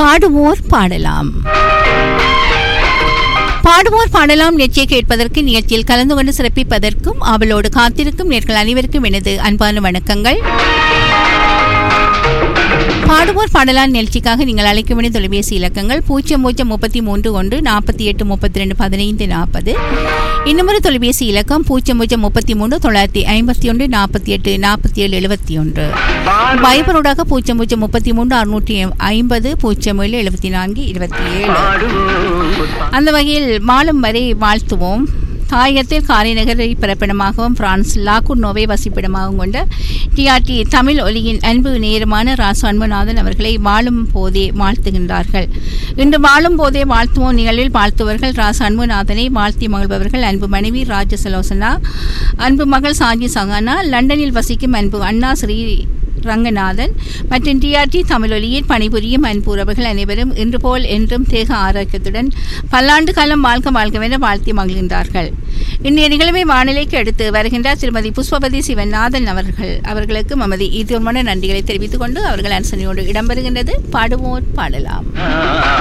பாடுவோர் பாடலாம் பாடுவோர் பாடலாம் நிகழ்ச்சியை கேட்பதற்கு நிகழ்ச்சியில் கலந்து கொண்டு சிறப்பிப்பதற்கும் அவளோடு காத்திருக்கும் நேர்கள் அனைவருக்கும் எனது அன்பான வணக்கங்கள் பாடுவோர் பாடலாம் நிகழ்ச்சிக்காக நீங்கள் அழைக்க வேண்டிய தொலைபேசி இலக்கங்கள் பூஜ்ஜியம் பூஜ்ஜியம் முப்பத்தி மூன்று ஒன்று நாற்பத்தி எட்டு முப்பத்தி ரெண்டு பதினைந்து நாற்பது இன்னுமொரு தொலைபேசி இலக்கம் பூஜ்ஜியம் பூஜ்ஜியம் முப்பத்தி மூன்று தொள்ளாயிரத்தி ஐம்பத்தி ஒன்று நாற்பத்தி எட்டு நாற்பத்தி ஏழு எழுபத்தி ஒன்று வைபரோடாக பூஜ்ஜியம் பூஜ்ஜியம் முப்பத்தி மூன்று அறுநூற்றி ஐம்பது பூஜ்ஜியம் ஏழு எழுபத்தி நான்கு இருபத்தி ஏழு அந்த வகையில் மாலும் வரை வாழ்த்துவோம் தாயகத்தில் காரைநகரை பிறப்பிடமாகவும் பிரான்ஸ் லாகூர் நோவை வசிப்பிடமாகவும் கொண்ட டிஆர்டி தமிழ் ஒலியின் அன்பு நேரமான ராசு அன்புநாதன் அவர்களை வாழும் போதே வாழ்த்துகின்றார்கள் இன்று வாழும் போதே வாழ்த்துவோம் நிகழ்வில் வாழ்த்துவர்கள் ராசு அன்புநாதனை வாழ்த்தி மகிழ்பவர்கள் அன்பு மனைவி ராஜசலோசனா அன்பு மகள் சாஜி சகானா லண்டனில் வசிக்கும் அன்பு அண்ணா ஸ்ரீ ரங்கநாதன் மற்றும் டிஆர்டி தமிழொலியில் பணிபுரியும் அன்புறவர்கள் அனைவரும் இன்று போல் என்றும் தேக ஆரோக்கியத்துடன் பல்லாண்டு காலம் வாழ்க வாழ்கவென வாழ்த்தி மகிழ்கின்றார்கள் இன்றைய நிகழ்வை வானிலைக்கு அடுத்து வருகின்றார் திருமதி புஷ்பவதி சிவநாதன் அவர்கள் அவர்களுக்கு மமதி ஈதூர்மான நன்றிகளை தெரிவித்துக் கொண்டு அவர்கள் அனுசனையோடு இடம்பெறுகின்றது பாடுவோர் பாடலாம்